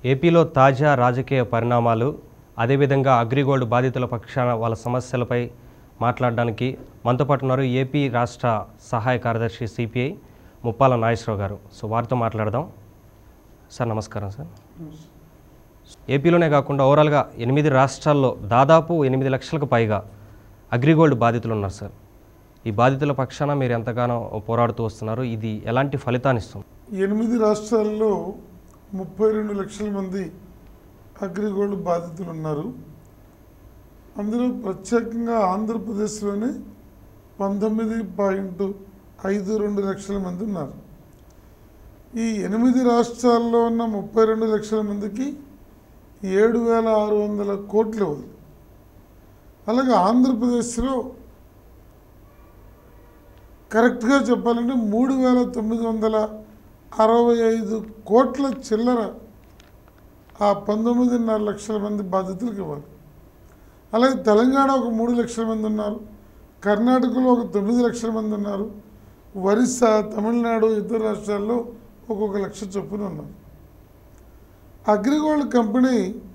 ఏపీలో తాజా రాజకీయ పరిణామాలు అదేవిధంగా అగ్రిగోల్డ్ బాధితుల పక్షాన వాళ్ళ సమస్యలపై మాట్లాడడానికి మనతో పాటు ఉన్నారు ఏపీ రాష్ట్ర సహాయ కార్యదర్శి సిపిఐ ముప్పాల నాగేశ్వరరావు గారు సో వారితో మాట్లాడదాం సార్ నమస్కారం సార్ ఏపీలోనే కాకుండా ఓవరాల్గా ఎనిమిది రాష్ట్రాల్లో దాదాపు ఎనిమిది లక్షలకు పైగా అగ్రిగోల్డ్ బాధితులు ఉన్నారు సార్ ఈ బాధితుల పక్షాన మీరు ఎంతగానో పోరాడుతూ వస్తున్నారు ఇది ఎలాంటి ఫలితాన్ని ఇస్తుంది ఎనిమిది రాష్ట్రాల్లో ముప్పై రెండు లక్షల మంది అగ్రిగోల్డ్ బాధితులు ఉన్నారు అందులో ప్రత్యేకంగా ఆంధ్రప్రదేశ్లోనే పంతొమ్మిది పాయింట్ ఐదు రెండు లక్షల మంది ఉన్నారు ఈ ఎనిమిది రాష్ట్రాల్లో ఉన్న ముప్పై రెండు లక్షల మందికి ఏడు వేల ఆరు వందల కోట్లు ఇవ్వాలి అలాగే ఆంధ్రప్రదేశ్లో కరెక్ట్గా చెప్పాలంటే మూడు వేల తొమ్మిది వందల అరవై ఐదు కోట్ల చిల్లర ఆ పంతొమ్మిదిన్నర లక్షల మంది బాధితులకు ఇవ్వాలి అలాగే తెలంగాణ ఒక మూడు లక్షల మంది ఉన్నారు కర్ణాటకలో ఒక తొమ్మిది లక్షల మంది ఉన్నారు ఒరిస్సా తమిళనాడు ఇతర రాష్ట్రాల్లో ఒక్కొక్క లక్ష చొప్పున ఉన్నారు అగ్రిగోల్డ్ కంపెనీ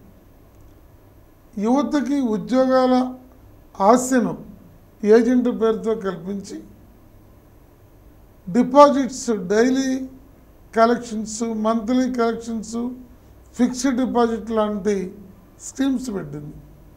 యువతకి ఉద్యోగాల ఆశను ఏజెంట్ పేరుతో కల్పించి deposits daily collections monthly collections fixed deposit లాంటి స్కీమ్స్ పెట్టింది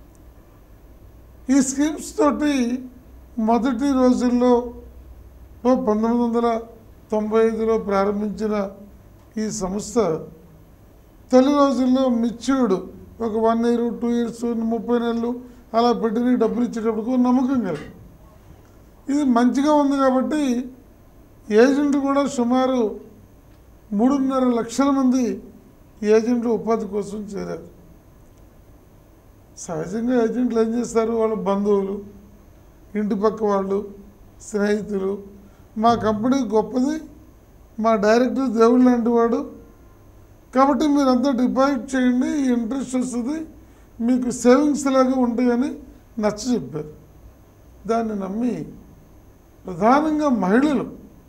ఈ స్కీమ్స్ తోటి మొదటి రోజుల్లో ఓ పంతొమ్మిది వందల తొంభై ఐదులో ప్రారంభించిన ఈ సంస్థ తొలి రోజుల్లో మిచ్యూర్డ్ ఒక వన్ ఇయర్ టూ ఇయర్స్ ముప్పై నెలలు అలా పెట్టి డబ్బులు ఇచ్చేటప్పుడు నమ్మకం కలిగి ఇది మంచిగా ఉంది కాబట్టి ఏజెంట్ కూడా సుమారు మూడున్నర లక్షల మంది ఏజెంట్లు ఉపాధి కోసం చేరారు సహజంగా ఏజెంట్లు ఏం చేస్తారు వాళ్ళ బంధువులు ఇంటి పక్క వాళ్ళు స్నేహితులు మా కంపెనీ గొప్పది మా డైరెక్టర్ దేవుడు లాంటి వాడు కాబట్టి మీరంతా డిపాజిట్ చేయండి ఇంట్రెస్ట్ వస్తుంది మీకు సేవింగ్స్ లాగా ఉంటాయని నచ్చ చెప్పారు దాన్ని నమ్మి ప్రధానంగా మహిళలు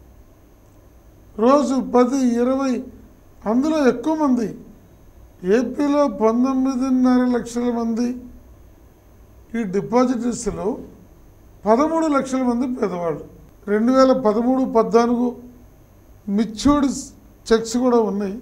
రోజు పది ఇరవై అందులో ఎక్కువ మంది ఏపీలో పంతొమ్మిదిన్నర లక్షల మంది ఈ డిపాజిటర్స్లో పదమూడు లక్షల మంది పేదవాళ్ళు రెండు వేల పదమూడు పద్నాలుగు మిచ్యూర్డ్ చెక్స్ కూడా ఉన్నాయి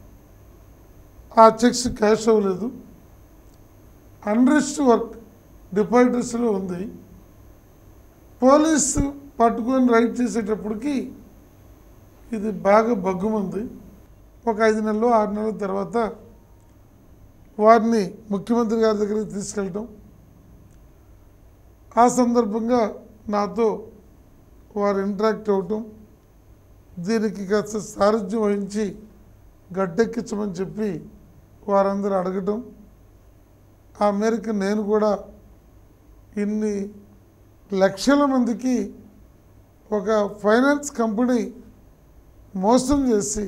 ఆ చెక్స్ క్యాష్ అవ్వలేదు అన్రెస్ట్ వర్క్ డిపాజిటర్స్లో ఉంది పోలీసు పట్టుకొని రైడ్ చేసేటప్పటికి ఇది బాగా బగ్గుమంది ఒక ఐదు నెలలు ఆరు నెలల తర్వాత వారిని ముఖ్యమంత్రి గారి దగ్గరికి తీసుకెళ్ళటం ఆ సందర్భంగా నాతో వారు ఇంటరాక్ట్ అవ్వటం దీనికి కాస్త సారథ్యం వహించి గట్టెక్కించమని చెప్పి వారందరూ అడగటం ఆ మేరకు నేను కూడా ఇన్ని లక్షల మందికి ఒక ఫైనాన్స్ కంపెనీ మోసం చేసి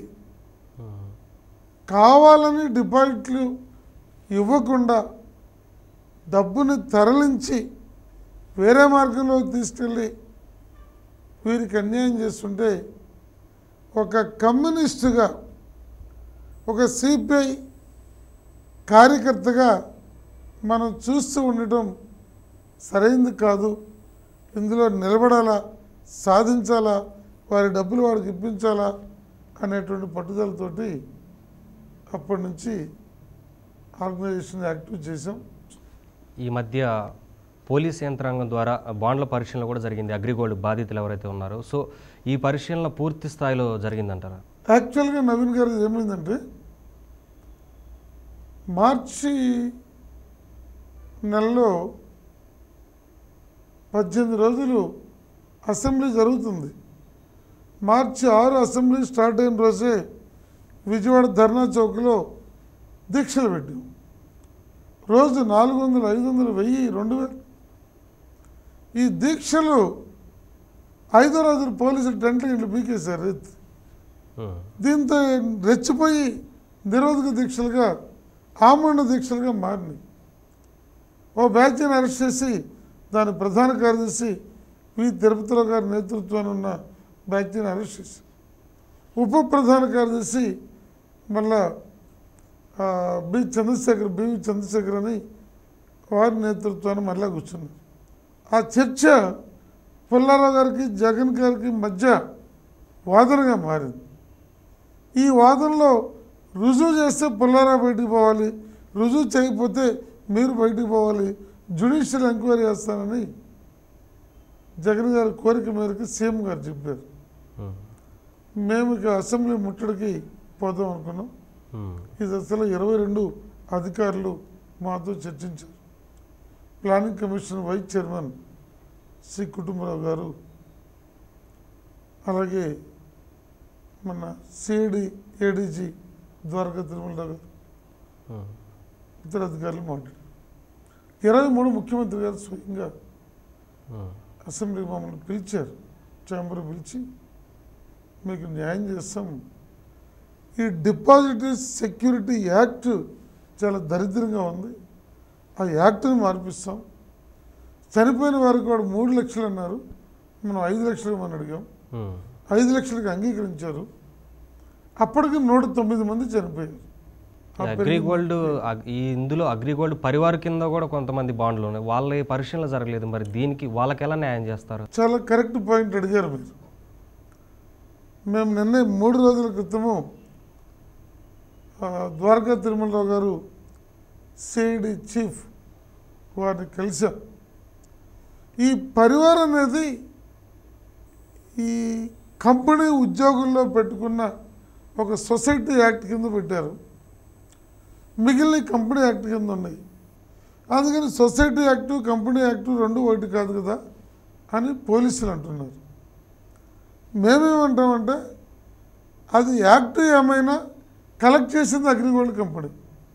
కావాలని డిపాజిట్లు ఇవ్వకుండా డబ్బుని తరలించి వేరే మార్గంలో తీసుకెళ్ళి వీరికి అన్యాయం చేస్తుంటే ఒక కమ్యూనిస్టుగా ఒక సిపిఐ కార్యకర్తగా మనం చూస్తూ ఉండటం సరైంది కాదు ఇందులో నిలబడాలా సాధించాలా వారి డబ్బులు వారికి ఇప్పించాలా అనేటువంటి పట్టుదలతోటి అప్పటి నుంచి ఆర్గనైజేషన్ యాక్టివ్ చేసాం ఈ మధ్య పోలీస్ యంత్రాంగం ద్వారా బాండ్ల పరిశీలన కూడా జరిగింది అగ్రిగోల్డ్ బాధితులు ఎవరైతే ఉన్నారో సో ఈ పరిశీలన పూర్తి స్థాయిలో జరిగిందంటారా యాక్చువల్గా నవీన్ గారు ఏమైందంటే మార్చి నెలలో పద్దెనిమిది రోజులు అసెంబ్లీ జరుగుతుంది మార్చి ఆరు అసెంబ్లీ స్టార్ట్ అయిన రోజే విజయవాడ ధర్నా చౌక్లో దీక్షలు పెట్టాం రోజు నాలుగు వందలు ఐదు వందలు వెయ్యి రెండు వేలు ఈ దీక్షలు ఐదో రోజులు పోలీసులు టెంట్లు ఇంట్లో పీకేశారు ఎత్తి ఉమ్. దీంతో రెచ్చిపోయి నిరోధక దీక్షలుగా ఆమరణ దీక్షలుగా మారినాయి ఓ బ్యాచ్ని అరెస్ట్ చేసి దాని ప్రధాన కార్యదర్శి వి తిరుపతిరావు గారి నేతృత్వాన్ని ఉన్న బ్యాచ్ని అరెస్ట్ చేసి ఉప ప్రధాన కార్యదర్శి మళ్ళా ఆ, బి చంద్రశేఖర్ బివి చంద్రశేఖర్ అని వారి నేతృత్వాన్ని మళ్ళా కూర్చున్నారు ఆ చర్చ పుల్లారావు గారికి జగన్ గారికి మధ్య వాదనగా మారింది ఈ వాదనలో రుజువు చేస్తే పుల్లారావు బయటికి పోవాలి రుజువు చేయకపోతే మీరు బయటికి పోవాలి జ్యుడిషియల్ ఎంక్వైరీ చేస్తానని జగన్ గారి కోరిక మేరకు సీఎం గారు చెప్పారు ఉమ్, మేము ఇక అసెంబ్లీ ముట్టడికి పోదాం అనుకున్నాం ఉమ్, ఈ దశలో ఇరవై రెండు అధికారులు మాతో చర్చించారు planning commission vice chairman Shri Kutumbarao garu అలాగే మన సిఐడి ఏడీజీ ద్వారకా తిరుమలరావు గారు ఉమ్, ఇతర అధికారులు మాట్లాడారు ఇరవై మూడు ముఖ్యమంత్రి గారు స్వయంగా ఉమ్, అసెంబ్లీ మమ్మల్ని పిలిచారు ఛాంబర్ పిలిచి మీకు న్యాయం చేస్తాం ఈ డిపాజిటరీ సెక్యూరిటీ యాక్ట్ చాలా దరిద్రంగా ఉంది ఆ యాక్ట్ని మార్పిస్తాం చనిపోయిన వారికి వాడు మూడు లక్షలు అన్నారు మనం ఐదు లక్షలు మనం అడిగాం ఉమ్. ఐదు లక్షలకు అంగీకరించారు అప్పటికి నూట తొమ్మిది మంది చనిపోయారు ఆ ఈ పెరిగిన- అగ్రిగోల్డ్ అగ్- ఈ ఇందులో అగ్రిగోల్డ్ పరివార్ కింద కూడా కొంతమంది బాండ్లు ఉన్నాయి వాళ్ళ పరిశీలన జరగలేదు మరి దీనికి వాళ్ళకి ఎలా న్యాయం చేస్తారు చాలా కరెక్ట్ పాయింట్ అడిగారు మీరు మేము నిన్న మూడు రోజుల క్రితము ఆ, ద్వారకా తిరుమలరావు గారు సిఐడి చీఫ్ వారిని కలిసాం ఈ పరివారం అనేది ఈ కంపెనీ ఉద్యోగుల్లో పెట్టుకున్న ఒక సొసైటీ యాక్ట్ కింద పెట్టారు మిగిలిన కంపెనీ యాక్ట్ కింద ఉన్నాయి అందుకని సొసైటీ యాక్టు కంపెనీ యాక్టు రెండు ఒకటి కాదు కదా అని పోలీసులు అంటున్నారు మేమేమంటామంటే అది యాక్ట్ ఏమైనా కలెక్ట్ చేసింది అగ్రిగోల్డ్ కంపెనీ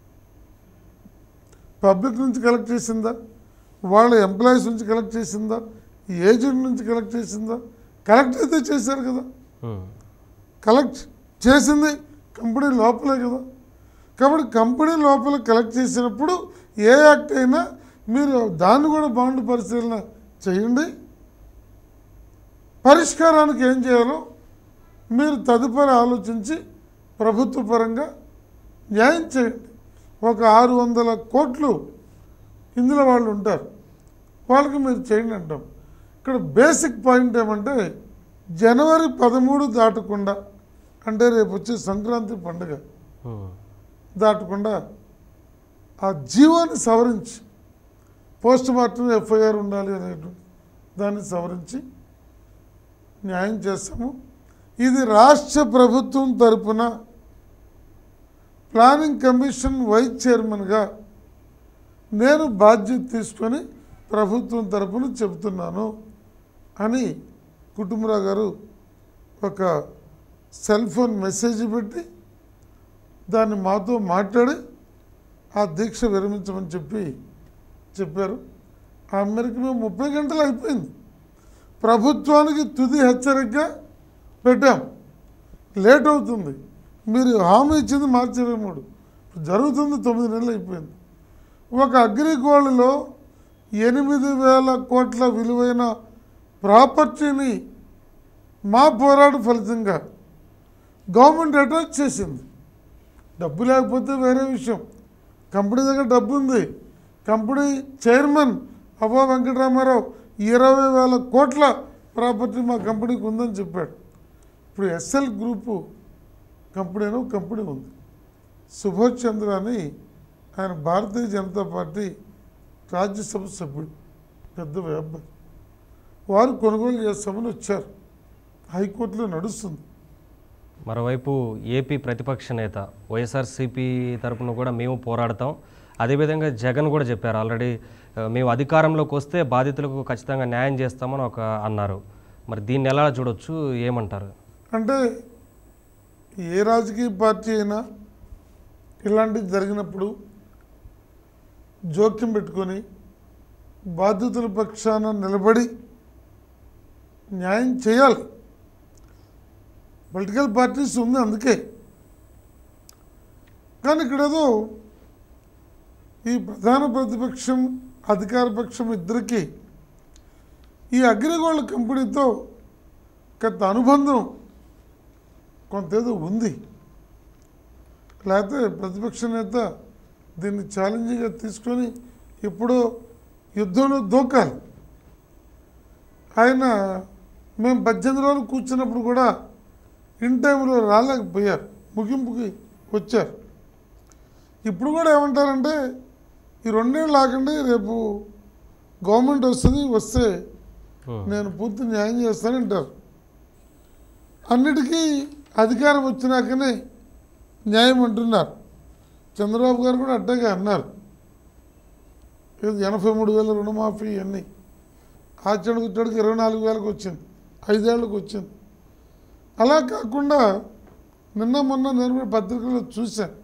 పబ్లిక్ నుంచి కలెక్ట్ చేసిందా వాళ్ళ ఎంప్లాయీస్ నుంచి కలెక్ట్ చేసిందా ఏజెంట్ నుంచి కలెక్ట్ చేసిందా కలెక్ట్ అయితే చేశారు కదా ఉమ్, కలెక్ట్ చేసింది కంపెనీ లోపలే కదా కాబట్టి కంపెనీ లోపల కలెక్ట్ చేసినప్పుడు ఏ యాక్ట్ అయినా మీరు దాన్ని కూడా బాండ్ పరిశీలన చేయండి పరిష్కారానికి ఏం చేయాలో మీరు తదుపరి ఆలోచించి ప్రభుత్వ పరంగా న్యాయం చేయండి ఒక ఆరు వందల కోట్లు ఇందులో వాళ్ళు ఉంటారు వాళ్ళకి మీరు చేయండి అంటాం ఇక్కడ బేసిక్ పాయింట్ ఏమంటే జనవరి పదమూడు దాటకుండా అంటే రేపు వచ్చే సంక్రాంతి పండుగ ఉమ్, దాటకుండా ఆ జీవోని సవరించి పోస్ట్ మార్టం ఎఫ్ఐఆర్ ఉండాలి అనేటువంటి దాన్ని సవరించి న్యాయం చేస్తాము ఇది రాష్ట్ర ప్రభుత్వం తరపున ప్లానింగ్ కమిషన్ వైస్ చైర్మన్గా నేను బాధ్యత తీసుకొని ప్రభుత్వం తరపున చెబుతున్నాను అని కుటుంబరావు గారు ఒక సెల్ ఫోన్ మెసేజ్ పెట్టి దాన్ని మాతో మాట్లాడి ఆ దీక్ష విరమించమని చెప్పి చెప్పారు ఆ మేరకు మేము ముప్పై గంటలు అయిపోయింది ప్రభుత్వానికి తుది హెచ్చరికగా పెట్టాం లేట్ అవుతుంది మీరు హామీ ఇచ్చింది మార్చి ఇరవై మూడు జరుగుతుంది తొమ్మిది నెలలు అయిపోయింది ఒక అగ్రిగోల్డ్లో ఎనిమిది వేల కోట్ల విలువైన ప్రాపర్టీని మా పోరాట ఫలితంగా గవర్నమెంట్ అటాచ్ చేసింది డబ్బు లేకపోతే వేరే విషయం కంపెనీ దగ్గర డబ్బు ఉంది కంపెనీ చైర్మన్ అవ్వ వెంకటరామారావు ఇరవై వేల కోట్ల ప్రాపర్టీ మా కంపెనీకి ఉందని చెప్పాడు ఇప్పుడు ఎస్ఎల్ గ్రూపు కంపెనీ అని ఒక కంపెనీ ఉంది సుభాష్ చంద్ర అని ఆయన భారతీయ జనతా పార్టీ రాజ్యసభ సభ్యుడు పెద్ద వ్యాపారి వారు కొనుగోలు చేస్తామని వచ్చారు హైకోర్టులో నడుస్తుంది మరోవైపు ఏపీ ప్రతిపక్ష నేత వైఎస్ఆర్సీపీ తరపున కూడా మేము పోరాడతాం అదేవిధంగా జగన్ కూడా చెప్పారు ఆల్రెడీ ఆ, మేము అధికారంలోకి వస్తే బాధితులకు ఖచ్చితంగా న్యాయం చేస్తామని ఒక అన్నారు మరి దీన్ని ఎలా చూడొచ్చు ఏమంటారు అంటే ఏ రాజకీయ పార్టీ అయినా ఇలాంటివి జరిగినప్పుడు జోక్యం పెట్టుకొని బాధితుల పక్షాన నిలబడి న్యాయం చేయాలి పొలిటికల్ పార్టీస్ ఉంది అందుకే కానీ ఇక్కడ ఏదో ఈ ప్రధాన ప్రతిపక్షం అధికార పక్షం ఇద్దరికి ఈ అగ్రిగోల్డ్ కంపెనీతో కొంత అనుబంధం కొంత ఏదో ఉంది లేకపోతే ప్రతిపక్ష నేత దీన్ని ఛాలెంజ్గా తీసుకొని ఎప్పుడో యుద్ధంలో దూకాలి ఆయన మేము పద్దెనిమిది రోజులు కూర్చున్నప్పుడు కూడా ఇన్ టైంలో రాలేకపోయారు ముగింపుకి వచ్చారు ఇప్పుడు కూడా ఏమంటారంటే ఈ రెండేళ్ళు ఆగండి రేపు గవర్నమెంట్ వస్తుంది వస్తే ఉమ్, నేను పూర్తి న్యాయం చేస్తానంటారు అన్నిటికీ అధికారం వచ్చినాకనే న్యాయం అంటున్నారు చంద్రబాబు గారు కూడా అడ్డగా అన్నారు ఏది ఎనభై మూడు వేల రుణమాఫీ అన్నీ ఆచరణకు వచ్చేటికి ఇరవై నాలుగు వేలకు వచ్చింది ఐదేళ్లకు వచ్చింది అలా కాకుండా నిన్న మొన్న నేను కూడా పత్రికల్లో చూశాను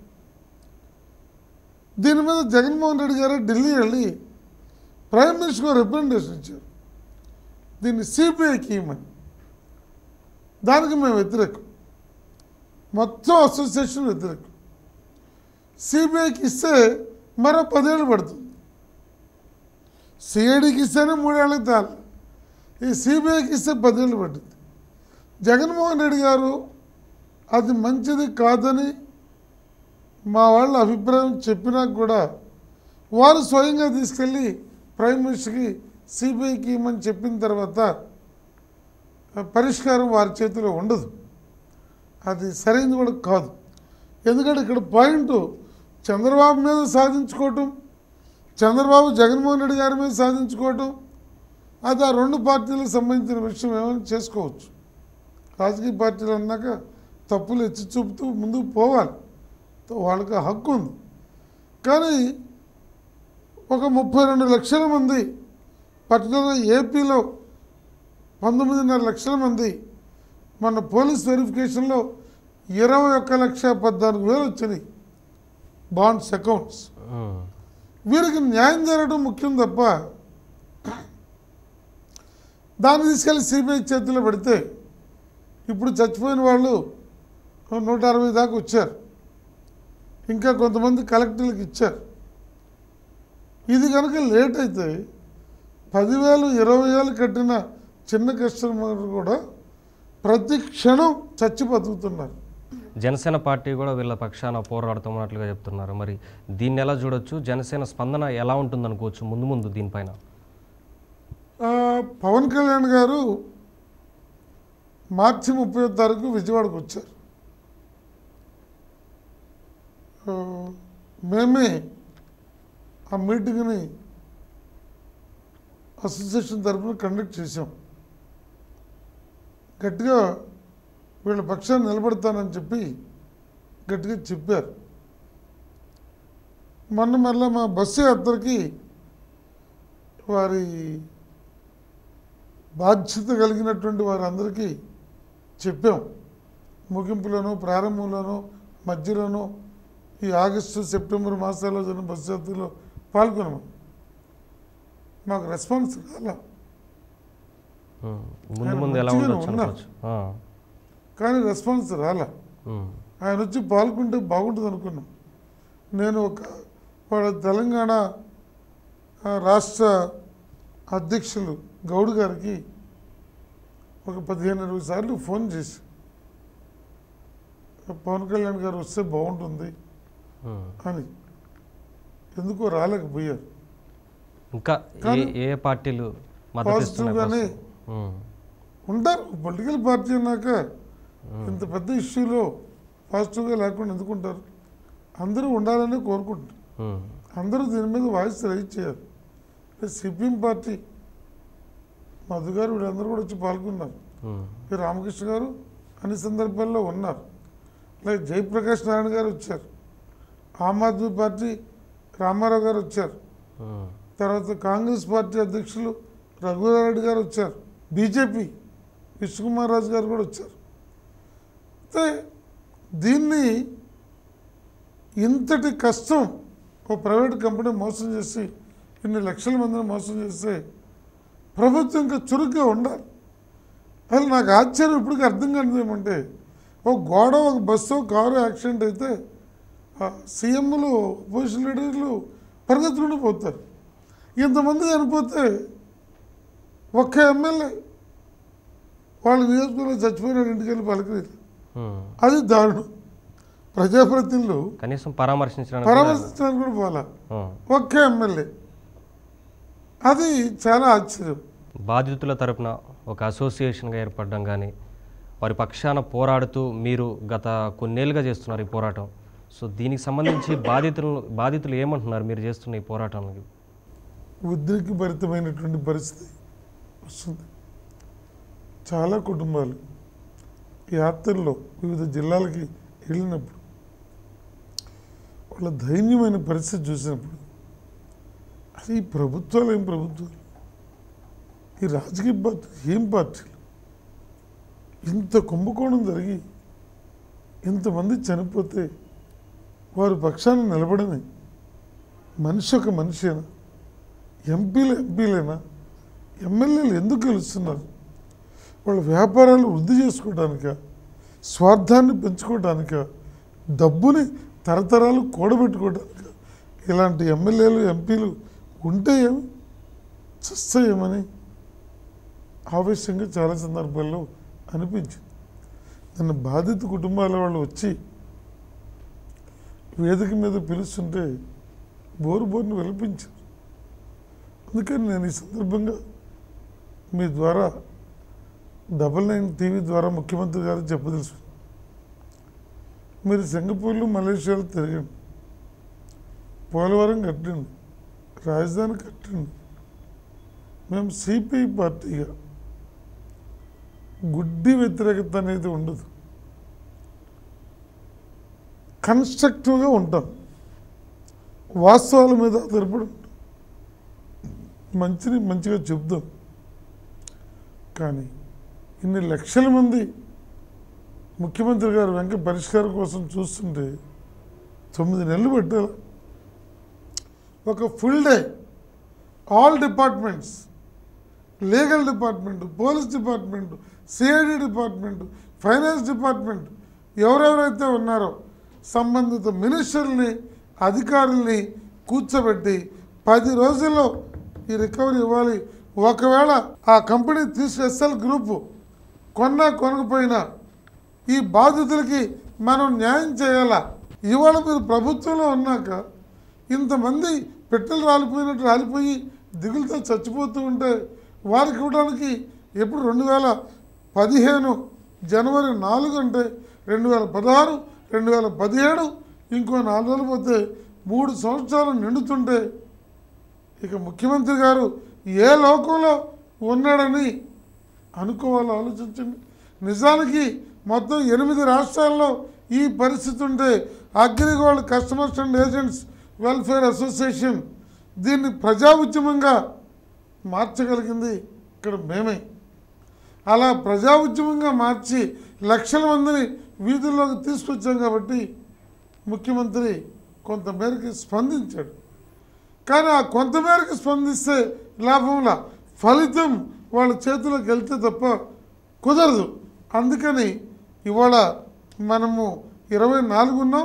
దీని మీద జగన్మోహన్ రెడ్డి గారు ఢిల్లీ వెళ్ళి ప్రైమ్ మినిస్టర్ రిప్రజెంటేషన్ ఇచ్చారు దీన్ని సిబిఐకి ఇవ్వమని దానికి మేము వ్యతిరేకం మొత్తం అసోసియేషన్ వ్యతిరేకం సిబిఐకి ఇస్తే మరో పదేళ్ళు పడుతుంది సిఐడికి ఇస్తేనే మూడేళ్ళకి తాలి ఈ సిబిఐకి ఇస్తే పదేళ్ళు పడుతుంది జగన్మోహన్ రెడ్డి గారు అది మంచిది కాదని మా వాళ్ళ అభిప్రాయం చెప్పినా కూడా వారు స్వయంగా తీసుకెళ్ళి ప్రైమ్ మినిస్టర్కి సిబిఐకి ఇవ్వమని చెప్పిన తర్వాత ఆ, పరిష్కారం వారి చేతిలో ఉండదు అది సరైనది కూడా కాదు ఎందుకంటే ఇక్కడ పాయింట్ చంద్రబాబు మీద సాధించుకోవటం చంద్రబాబు జగన్మోహన్ రెడ్డి గారి మీద సాధించుకోవటం అది ఆ రెండు పార్టీలకు సంబంధించిన విషయం ఏమైనా చేసుకోవచ్చు రాజకీయ పార్టీలు అన్నాక తప్పులు ఎత్తి చూపుతూ ముందుకు పోవాలి వాళ్ళకి ఆ హక్కు ఉంది కానీ ఒక ముప్పై రెండు లక్షల మంది పర్టికులర్గా ఏపీలో పంతొమ్మిదిన్నర లక్షల మంది మన పోలీస్ వెరిఫికేషన్లో ఇరవై ఒక్క లక్ష పద్నాలుగు వేలు వచ్చినాయి బాండ్స్ అకౌంట్స్ ఉమ్, వీరికి న్యాయం జరగడం ముఖ్యం తప్ప దాన్ని తీసుకెళ్ళి సిబిఐ చేతిలో పెడితే ఇప్పుడు చచ్చిపోయిన వాళ్ళు నూట అరవై దాకా వచ్చారు ఇంకా కొంతమంది కలెక్టర్లకు ఇచ్చారు ఇది కనుక లేట్ అయితే పదివేలు ఇరవై వేలు కట్టిన చిన్న కస్టమర్ కూడా ప్రతి క్షణం చచ్చి బతుకుతున్నారు జనసేన పార్టీ కూడా వీళ్ళ పక్షాన పోరాడుతున్నట్లుగా చెప్తున్నారు మరి దీన్ని ఎలా చూడొచ్చు జనసేన స్పందన ఎలా ఉంటుంది అనుకోవచ్చు ముందు ముందు దీనిపైన ఆ, పవన్ కళ్యాణ్ గారు మార్చి ముప్పై తారీఖు విజయవాడకు వచ్చారు ఆ, మేమే ఆ మీటింగ్ని అసోసియేషన్ తరఫున కండక్ట్ చేసాం గట్టిగా వీళ్ళ పక్షాన్ని నిలబడతానని చెప్పి గట్టిగా చెప్పారు మొన్న మళ్ళీ మా బస్సు యాత్రకి వారి బాధ్యత కలిగినటువంటి వారందరికీ చెప్పాం ముగింపులోనూ ప్రారంభంలోనూ మధ్యలోనూ ఈ ఆగస్టు సెప్టెంబర్ మాసాల్లో జరిగిన బస్సు యాత్రలో పాల్గొన్నాము మాకు రెస్పాన్స్ రాలా ఉమ్, ముందు ఆయన ముందు ఎలా మంచిగానే ఉండొచ్చు ఉన్నారు. అనుకోవచ్చు ఆ, కానీ రెస్పాన్స్ రాలా ఉమ్, ఆయన వచ్చి పాల్గొంటే బాగుంటుంది అనుకున్నాం నేను ఒక వాళ్ళ తెలంగాణ ఆ, రాష్ట్ర అధ్యక్షులు గౌడ్ గారికి ఒక పదిహేను ఇరవై సార్లు ఫోన్ చేసి పవన్ కళ్యాణ్ గారు వస్తే బాగుంటుంది ఉమ్. అని ఎందుకో రాలేకపోయారు ఇంకా ఏ కానీ ఏ పార్టీలు మద్దతు ఇస్తున్నాయి పాజిటివ్గానే ప్రస్తుతం? ఉమ్, ఉంటారు పొలిటికల్ పార్టీ అన్నాక ఇంత పెద్ద ఇష్యూలో పాజిటివ్గా లేకుండా ఎందుకుంటారు అందరూ ఉండాలని కోరుకుంటారు ఉమ్, అందరూ దీని మీద వాయిస్ రైజ్ చేయాలి సిపిఎం పార్టీ మధు గారు వీళ్ళందరూ కూడా వచ్చి పాల్గొన్నారు ఉమ్, ఈ రామకృష్ణ గారు అన్ని సందర్భాల్లో ఉన్నారు లైక్ జయప్రకాష్ నారాయణ గారు వచ్చారు ఆమ్ ఆద్మీ పార్టీ రామారావు గారు వచ్చారు ఉమ్, తర్వాత కాంగ్రెస్ పార్టీ అధ్యక్షులు రఘువీరారెడ్డి గారు వచ్చారు బీజేపీ విష్ణుకుమార్ రాజు గారు కూడా వచ్చారు అయితే దీన్ని ఇంతటి కష్టం ఓ ప్రైవేట్ కంపెనీ మోసం చేసి ఇన్ని లక్షల మందిని మోసం చేస్తే ప్రభుత్వం ఇంకా చురుగ్గా ఉండాలి అసలు నాకు ఆశ్చర్యం ఇప్పటికీ అర్థం కానిది ఏమంటే ఒక గోడ ఒక బస్సు కారు యాక్సిడెంట్ అయితే సీఎంలు అపోజిషన్ లీడర్లు పరిగెత్తుకుంటూ పోతారు ఇంతమంది చనిపోతే ఒక్క ఎమ్మెల్యే వాళ్ళ నియోజకవర్గంలో చచ్చిపోయినాడు ఇంటికి వెళ్ళి పలకలేదు ఉమ్, అది దారుణం ప్రజాప్రతినిధులు కనీసం పరామర్శించడానికి కూడా- పరామర్శించడానికి కూడా పోలా ఆ. ఒకే ఎమ్మెల్యే అది చాలా ఆశ్చర్యం బాధితుల తరపున ఒక అసోసియేషన్గా ఏర్పడడం కానీ వారి పక్షాన పోరాడుతూ మీరు గత కొన్నేళ్ళుగా చేస్తున్నారు ఈ పోరాటం సో దీనికి సంబంధించి బాధితులు బాధితులు ఏమంటున్నారు మీరు చేస్తున్న ఈ పోరాటానికి ఉద్రిక్తభరితమైనటువంటి పరిస్థితి వస్తుంది చాలా కుటుంబాలు యాత్రల్లో వివిధ జిల్లాలకి వెళ్ళినప్పుడు వాళ్ళ దైన్యమైన పరిస్థితి చూసినప్పుడు అది ఈ ప్రభుత్వాలు ఏం ప్రభుత్వాలు ఈ రాజకీయ పార్టీ ఏం పార్టీలు ఇంత కుంభకోణం జరిగి ఇంతమంది చనిపోతే వారి పక్షాన నిలబడని మనిషి ఒక మనిషేనా ఎంపీలు ఎంపీలేనా ఎమ్మెల్యేలు ఎందుకు గెలుస్తున్నారు వాళ్ళ వ్యాపారాలు వృద్ధి చేసుకోవడానిక స్వార్థాన్ని పెంచుకోవడానిక డబ్బుని తరతరాలు కూడబెట్టుకోవడానిక ఇలాంటి ఎమ్మెల్యేలు ఎంపీలు ఉంటే ఏమి చస్తాయేమని ఆవేశంగా చాలా సందర్భాల్లో అనిపించింది నన్ను బాధిత కుటుంబాల వాళ్ళు వచ్చి వేదిక మీద పిలుస్తుంటే బోరు బోరుని విలపించారు అందుకని నేను ఈ సందర్భంగా మీ ద్వారా డబల్ నైన్ టీవీ ద్వారా ముఖ్యమంత్రి గారు చెప్పదలుచు మీరు సింగపూర్లో మలేషియాలో తిరగండి పోలవరం కట్టండి రాజధాని కట్టండి మేము సిపిఐ పార్టీగా గుడ్డి వ్యతిరేకత అనేది ఉండదు కన్స్ట్రక్టివ్గా ఉంటాం వాస్తవాల మీద ఆధారపడి ఉంటాం మంచిని మంచిగా చెప్దాం కానీ ఇన్ని లక్షల మంది ముఖ్యమంత్రి గారు వెంక పరిష్కారం కోసం చూస్తుంటే తొమ్మిది నెలలు పెట్టాలి ఒక full day all departments legal department police department CID department finance department ఎవరెవరైతే ఉన్నారో సంబంధిత మినిస్టర్ని అధికారుల్ని కూర్చోబెట్టి పది రోజుల్లో ఈ రికవరీ ఇవ్వాలి ఒకవేళ ఆ కంపెనీ తీసుకు ఎస్ఎల్ గ్రూపు కొన్నా కొనకపోయినా ఈ బాధితులకి మనం న్యాయం చేయాలా ఇవాళ మీరు ప్రభుత్వంలో ఉన్నాక ఇంతమంది పెట్టెలు రాలిపోయినట్టు రాలిపోయి దిగులతో చచ్చిపోతూ ఉంటే వారికి ఇవ్వడానికి ఎప్పుడు రెండు వేల పదిహేను జనవరి నాలుగు అంటే రెండు వేల పదహారు రెండు వేల పదిహేడు ఇంకో నాలుగు రోజులు పోతే మూడు సంవత్సరాలు నిండుతుంటే ఇక ముఖ్యమంత్రి గారు ఏ లోకంలో ఉన్నాడని అనుకోవాలో ఆలోచించండి నిజానికి మొత్తం ఎనిమిది రాష్ట్రాల్లో ఈ పరిస్థితి ఉంటే AgriGold customers and agents welfare association దీన్ని ప్రజా ఉద్యమంగా మార్చగలిగింది ఇక్కడ మేమే అలా ప్రజా ఉద్యమంగా మార్చి లక్షల మందిని వీధుల్లోకి తీసుకొచ్చాం కాబట్టి ముఖ్యమంత్రి కొంతమేరకు స్పందించాడు కానీ ఆ కొంతమేరకు స్పందిస్తే లాభంలా ఫలితం వాళ్ళ చేతిలోకి వెళ్తే తప్ప కుదరదు అందుకని ఇవాళ మనము ఇరవై నాలుగు ఉన్నాం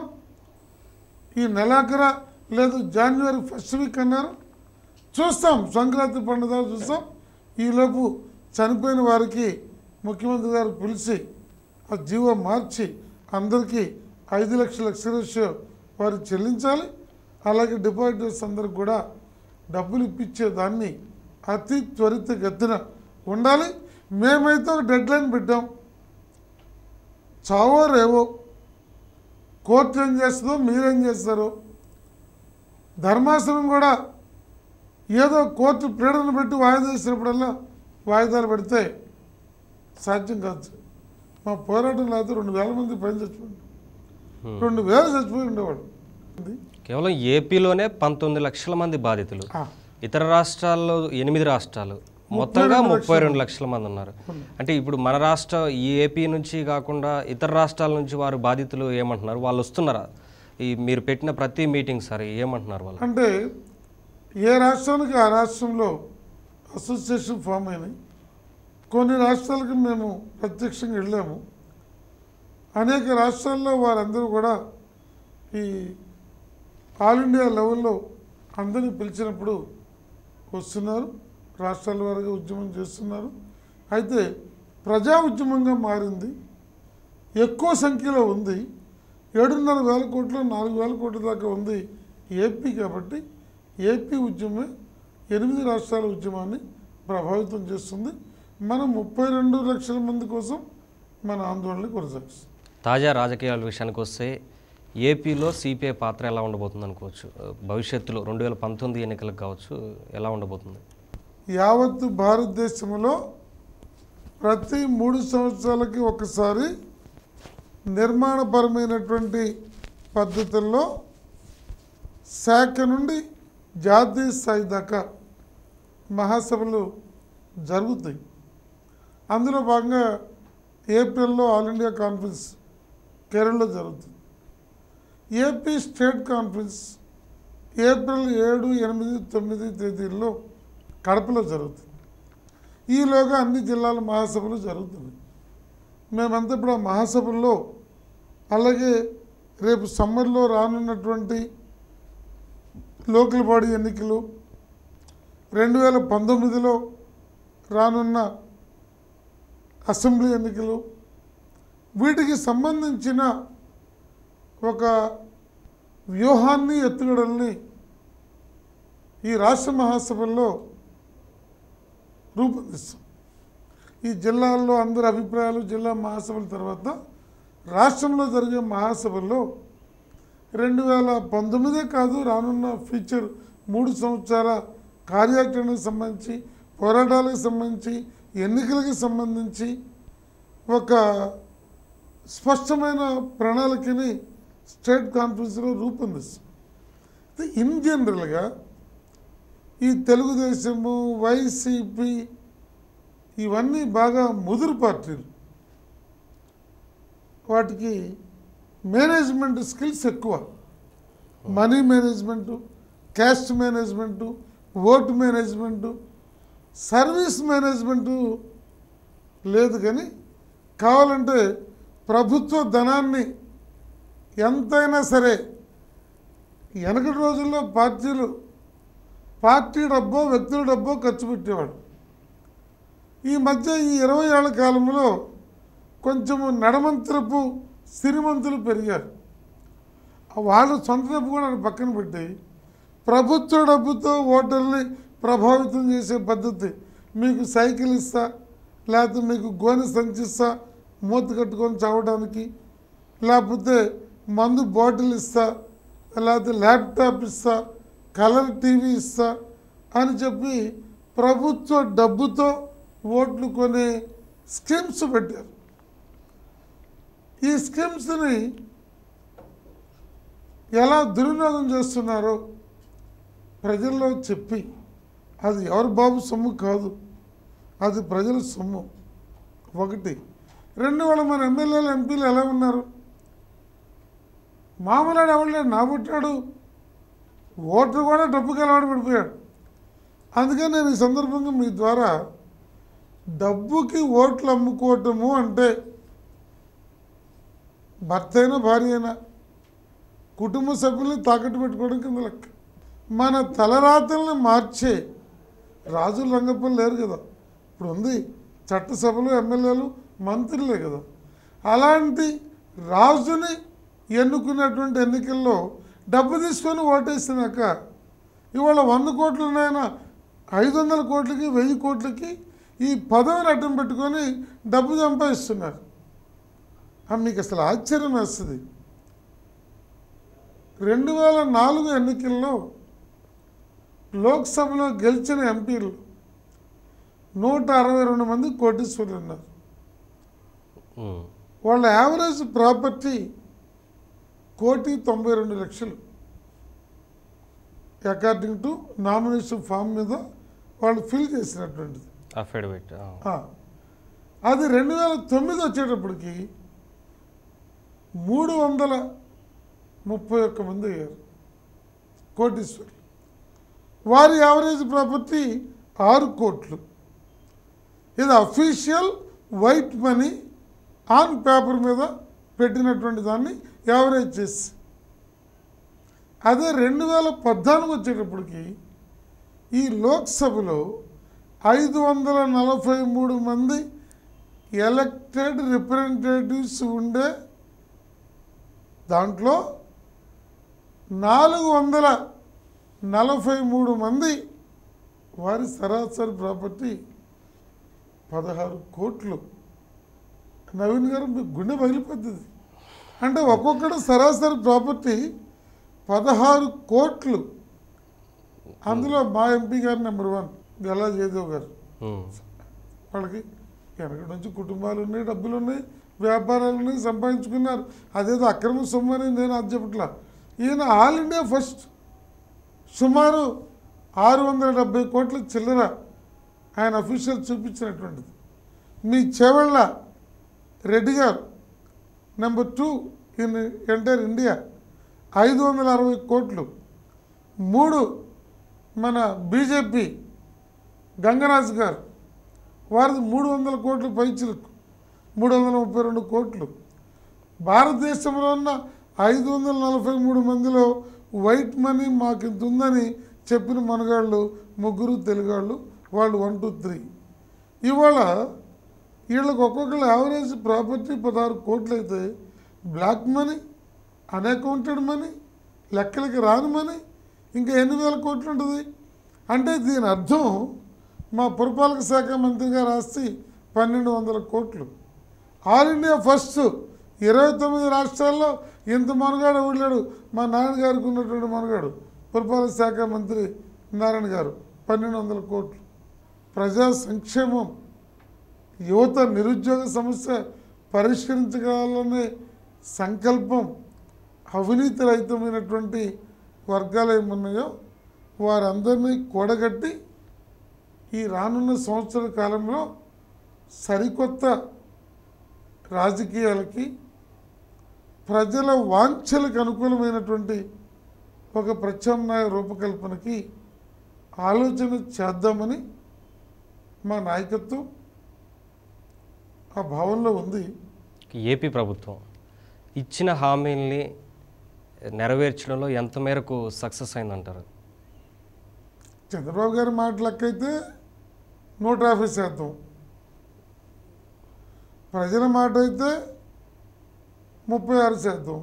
ఈ నెలాఖర లేదు జనవరి ఫస్ట్ వీక్ అన్నారు చూస్తాం సంక్రాంతి పండుగ చూస్తాం ఈలోపు చనిపోయిన వారికి ముఖ్యమంత్రి గారు పిలిచి ఆ జీవో మార్చి అందరికీ ఐదు లక్షల ఎక్స్గ్రేషియో వారు చెల్లించాలి అలాగే డిపాజిటర్స్ అందరికి కూడా డబ్బులు ఇప్పించే దాన్ని అతి త్వరితగతిన ఉండాలి మేమైతే ఒక డెడ్ లైన్ పెట్టాం చావో రేవో కోర్టు ఏం చేస్తుందో మీరేం చేస్తారో ధర్మాసనం కూడా ఏదో కోర్టు పీడన పెట్టి వాయిదా వేసినప్పుడల్లా వాయిదాలు పెడితే సాధ్యం కాదు మా పోరాటం లేకపోతే రెండు వేల మంది పైన చచ్చిపోయింది రెండు వేలు చచ్చిపోయి ఉండేవాడు కేవలం ఏపీలోనే పంతొమ్మిది లక్షల మంది బాధితులు ఆ, ఇతర రాష్ట్రాల్లో ఎనిమిది రాష్ట్రాలు మొత్తంగా ముప్పై రెండు లక్షల మంది ఉన్నారు అంటే ఇప్పుడు మన రాష్ట్ర ఈ ఏపీ నుంచి కాకుండా ఇతర రాష్ట్రాల నుంచి వారు బాధితులు ఏమంటున్నారు వాళ్ళు వస్తున్నారా ఈ మీరు పెట్టిన ప్రతి మీటింగ్ సరే ఏమంటున్నారు వాళ్ళు అంటే ఏ రాష్ట్రానికి ఆ రాష్ట్రంలో అసోసియేషన్ ఫామ్ అయినాయి కొన్ని రాష్ట్రాలకు మేము ప్రత్యక్షంగా వెళ్ళాము అనేక రాష్ట్రాల్లో వారందరూ కూడా ఈ ఆల్ ఇండియా లెవెల్లో అందరినీ పిలిచినప్పుడు వస్తున్నారు రాష్ట్రాల వారిగా ఉద్యమం చేస్తున్నారు అయితే ప్రజా ఉద్యమంగా మారింది ఎక్కువ సంఖ్యలో ఉంది ఏడున్నర వేల కోట్లు నాలుగు వేల కోట్ల దాకా ఉంది ఏపీ కాబట్టి ఏపీ ఉద్యమమే ఎనిమిది రాష్ట్రాల ఉద్యమాన్ని ప్రభావితం చేస్తుంది మనం ముప్పై రెండు లక్షల మంది కోసం మన ఆందోళన కొనసాగిస్తాం తాజా రాజకీయాల విషయానికి వస్తే ఏపీలో సిపిఐ పాత్ర ఎలా ఉండబోతుంది అనుకోవచ్చు భవిష్యత్తులో రెండు వేల పంతొమ్మిది ఎన్నికలకు కావచ్చు ఎలా ఉండబోతుంది యావత్తు భారతదేశంలో ప్రతి మూడు సంవత్సరాలకి ఒకసారి నిర్మాణపరమైనటువంటి పద్ధతుల్లో శాఖ నుండి జాతీయ స్థాయి దాకా మహాసభలు జరుగుతాయి అందులో భాగంగా ఏప్రిల్లో ఆల్ ఇండియా కాన్ఫరెన్స్ కేరళలో జరుగుతుంది ఏపీ స్టేట్ కాన్ఫరెన్స్ ఏప్రిల్ ఏడు ఎనిమిది తొమ్మిది తేదీల్లో కడపలో జరుగుతుంది ఈలోగా అన్ని జిల్లాల మహాసభలు జరుగుతున్నాయి మేమంతా ఇప్పుడు ఆ మహాసభల్లో అలాగే రేపు సమ్మర్లో రానున్నటువంటి లోకల్ బాడీ ఎన్నికలు రెండు వేల పంతొమ్మిదిలో రానున్న అసెంబ్లీ ఎన్నికలు వీటికి సంబంధించిన ఒక వ్యూహాన్ని ఎత్తుగడల్ని ఈ రాష్ట్ర మహాసభల్లో రూపొందిస్తాం ఈ జిల్లాల్లో అందరి అభిప్రాయాలు జిల్లా మహాసభల తర్వాత రాష్ట్రంలో జరిగే మహాసభల్లో రెండు వేల పంతొమ్మిదే కాదు రానున్న ఫ్యూచర్ మూడు సంవత్సరాల కార్యాచరణకు సంబంధించి పోరాటాలకు సంబంధించి ఎన్నికలకు సంబంధించి ఒక స్పష్టమైన ప్రణాళికని స్టేట్ కాన్ఫరెన్స్లో రూపొందిస్తాం అయితే ఇన్ జనరల్గా ఈ తెలుగుదేశము వైసీపీ ఇవన్నీ బాగా ముదురు పార్టీలు వాటికి మేనేజ్మెంట్ స్కిల్స్ ఎక్కువ money management caste management vote management service management లేదు కానీ కావాలంటే ప్రభుత్వ ధనాన్ని ఎంతైనా సరే వెనకటి రోజుల్లో పార్టీలు పార్టీ డబ్బో వ్యక్తుల డబ్బో ఖర్చు పెట్టేవాడు ఈ మధ్య ఈ ఇరవై ఏళ్ల కాలంలో కొంచెము నడమంతరపు సిరిమంతులు పెరిగారు వాళ్ళు సొంత డబ్బు కూడా అక్కడ పక్కన పెట్టి ప్రభుత్వ డబ్బుతో ఓటర్ని ప్రభావితం చేసే పద్ధతి మీకు సైకిల్ ఇస్తా లేకపోతే మీకు గోనె సంచిస్తా మూత కట్టుకొని చావడానికి లేకపోతే మందు బాటిల్ ఇస్తా లేకపోతే ల్యాప్టాప్ ఇస్తా కలర్ టీవీ ఇస్తా అని చెప్పి ప్రభుత్వ డబ్బుతో ఓట్లు కొనే స్కీమ్స్ పెట్టారు ఈ స్కీమ్స్ని ఎలా దుర్వినియోగం చేస్తున్నారో ప్రజల్లో చెప్పి అది ఎవరి బాబు సొమ్ము కాదు అది ప్రజల సొమ్ము ఒకటి రెండు వాళ్ళ మన ఎమ్మెల్యేలు ఎంపీలు ఎలా ఉన్నారు మామూలు ఎవరు నా పుట్టాడు ఓటర్ కూడా డబ్బుకి అలవాటు పడిపోయాడు అందుకని నేను ఈ సందర్భంగా మీ ద్వారా డబ్బుకి ఓట్లు అమ్ముకోవటము అంటే భర్త అయినా భార్య అయినా కుటుంబ సభ్యుల్ని తాకట్టు పెట్టుకోవడం కింద లెక్క మన తలరాతల్ని మార్చే రాజుల రంగప్పలు లేరు కదా ఇప్పుడు ఉంది చట్టసభలు ఎమ్మెల్యేలు మంత్రులే కదా అలాంటి రాజుని ఎన్నుకున్నటువంటి ఎన్నికల్లో డబ్బు తీసుకొని ఓటేసినాక ఇవాళ వంద కోట్లు ఉన్నాయన ఐదు వందల కోట్లకి వెయ్యి కోట్లకి ఈ పదవిని అడ్డం పెట్టుకొని డబ్బు సంపాదిస్తున్నారు ఆ మీకు అసలు ఆశ్చర్యం వేస్తుంది రెండు వేల నాలుగు ఎన్నికల్లో లోక్సభలో గెలిచిన ఎంపీలు నూట అరవై రెండు మంది కోటీశ్వరులు ఉన్నారు ఉమ్. వాళ్ళ యావరేజ్ ప్రాపర్టీ కోటి తొంభై రెండు లక్షలు అకార్డింగ్ టు నామినేషన్ ఫామ్ మీద వాళ్ళు ఫిల్ చేసినటువంటిది అఫిడవిట్ ఆ. ఆ. అది రెండు వేల తొమ్మిది వచ్చేటప్పటికి మూడు వందల ముప్పై ఒక్క మంది అయ్యారు కోటీశ్వరులు వారి యావరేజ్ ప్రాపర్టీ ఆరు కోట్లు ఇది official white money on paper మీద పెట్టినటువంటి దాన్ని యావరేజ్ చేసి అదే రెండు వేల పద్నాలుగు వచ్చేటప్పటికి ఈ లోక్సభలో ఐదు వందల నలభై మూడు మంది ఎలక్టెడ్ రిప్రజెంటేటివ్స్ ఉండే దాంట్లో నాలుగు వందల నలభై మూడు మంది వారి సరాసరి ప్రాపర్టీ పదహారు కోట్లు నవీన్ గారు మీకు గుండె పగిలిపోతుంది అంటే ఒక్కొక్కడు సరాసరి ప్రాపర్టీ పదహారు కోట్లు అందులో మా ఎంపీ గారు నెంబర్ వన్ గల్లా జయదేవ్ గారు ఉమ్, వాళ్ళకి వెనక నుంచి కుటుంబాలు ఉన్నాయి డబ్బులు ఉన్నాయి వ్యాపారాలు ఉన్నాయి సంపాదించుకున్నారు అదేదో అక్రమ సొమ్ము అని నేను అది చెప్పట్లా ఈయన ఆల్ ఇండియా ఫస్ట్ సుమారు ఆరు వందల డెబ్బై కోట్ల చిల్లర ఆయన official చూపించినటువంటిది me Chevella Reddy garu number two in entire India ఐదు వందల అరవై కోట్లు మూడు మన బీజేపీ గంగరాజు గారు వారిది మూడు వందల కోట్లు పైచులకు మూడు వందల ముప్పై రెండు కోట్లు భారతదేశంలో ఉన్న ఐదు వందల నలభై మూడు మందిలో వైట్ మనీ మాకు ఇంత ఉందని చెప్పిన మనగాళ్ళు ముగ్గురు తెలుగాళ్ళు వాళ్ళు వన్ టూ త్రీ ఇవాళ వీళ్ళకి ఒక్కొక్కరు యావరేజ్ ప్రాపర్టీ పదహారు కోట్లు అయితే బ్లాక్ మనీ అన్అకౌంటెడ్ మనీ లెక్కలకి రాని మనీ ఇంకా ఎన్ని వేల కోట్లు ఉంటుంది అంటే దీని అర్థం మా పురపాలక శాఖ మంత్రి గారు ఆస్తి పన్నెండు వందల కోట్లు ఆల్ ఇండియా ఫస్ట్ ఇరవై తొమ్మిది రాష్ట్రాల్లో ఇంత మనగాడు వెళ్ళాడు మా నాన్నగారికి ఉన్నటువంటి మనగాడు పురపాలక శాఖ మంత్రి నారాయణ గారు పన్నెండు వందల కోట్లు ప్రజా సంక్షేమం యువత నిరుద్యోగ సమస్య పరిష్కరించగలనే సంకల్పం అవినీతి రహితమైనటువంటి వర్గాలు ఏమున్నాయో వారందరినీ కూడగట్టి ఈ రానున్న సంవత్సర కాలంలో సరికొత్త రాజకీయాలకి ప్రజల వాంఛలకు అనుకూలమైనటువంటి ఒక ప్రత్యామ్నాయ రూపకల్పనకి ఆలోచన చేద్దామని మా నాయకత్వం ఆ భావంలో ఉంది ఏపీ ప్రభుత్వం ఇచ్చిన హామీల్ని నెరవేర్చడంలో ఎంత మేరకు సక్సెస్ అయిందంటారు చంద్రబాబు గారి మాట లెక్కైతే నూట యాభై శాతం ప్రజల మాట అయితే ముప్పై ఆరు శాతం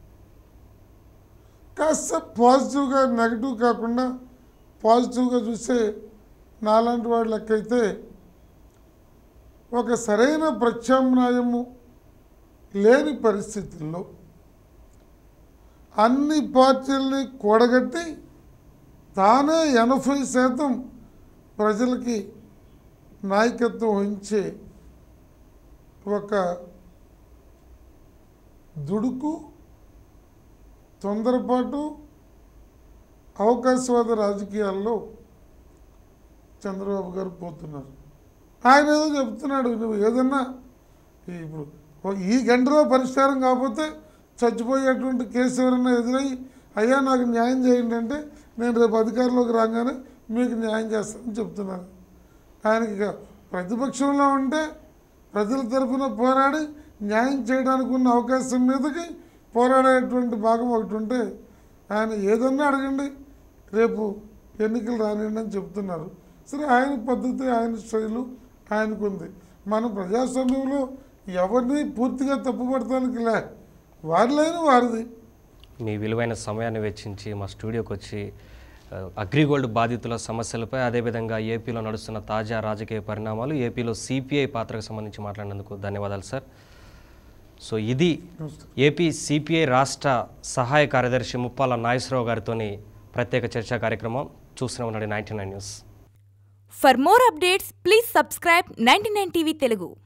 కాస్త పాజిటివ్గా నెగిటివ్ కాకుండా పాజిటివ్గా చూస్తే నాలాంటి వాడి లెక్క అయితే ఒక సరైన ప్రత్యామ్నాయము లేని పరిస్థితుల్లో అన్ని పార్టీల్ని కూడగట్టి తానే ఎనభై శాతం ప్రజలకి నాయకత్వం వహించే ఒక దుడుకు తొందరపాటు అవకాశవాద రాజకీయాల్లో చంద్రబాబు గారు పోతున్నారు ఆయన ఏదో చెప్తున్నాడు నువ్వు ఏదన్నా ఈ ఇప్పుడు ఓ- ఈ గంటలో పరిష్కారం కాకపోతే చచ్చిపోయేటువంటి కేసు ఎవరైనా ఎదురై అయ్యా నాకు న్యాయం చేయండి అంటే నేను రేపు అధికారంలోకి రాగానే మీకు న్యాయం చేస్తానని చెప్తున్నాను ఆయనకి ఇక ప్రతిపక్షంలో ఉంటే ప్రజల తరఫున పోరాడి న్యాయం చేయడానికి ఉన్న అవకాశం మీదకి పోరాడేటువంటి భాగం ఒకటి ఉంటే ఆయన ఏదన్నా అడగండి రేపు ఎన్నికలు రానివ్వండి అని చెప్తున్నారు సరే ఆయన పద్ధతి ఆయన శైలు ఆయనకు ఉంది మన ప్రజాస్వామ్యంలో ఎవరిని పూర్తిగా తప్పుపడటానికి లే వారిలైన వారిది మీ విలువైన సమయాన్ని వెచ్చించి మా స్టూడియోకి వచ్చి ఆ, అగ్రిగోల్డ్ బాధితుల సమస్యలపై అదేవిధంగా ఏపీలో నడుస్తున్న తాజా రాజకీయ పరిణామాలు ఏపీలో సిపిఐ పాత్రకు సంబంధించి మాట్లాడినందుకు ధన్యవాదాలు సార్ సో ఇది నమస్తే ఏపీ సిపిఐ రాష్ట్ర సహాయ కార్యదర్శి ముప్పాల నాగేశ్వరరావు గారితో ప్రత్యేక చర్చా కార్యక్రమం చూస్తూనే ఉన్నాడు ninety nine news For more updates, please subscribe 99 TV Telugu.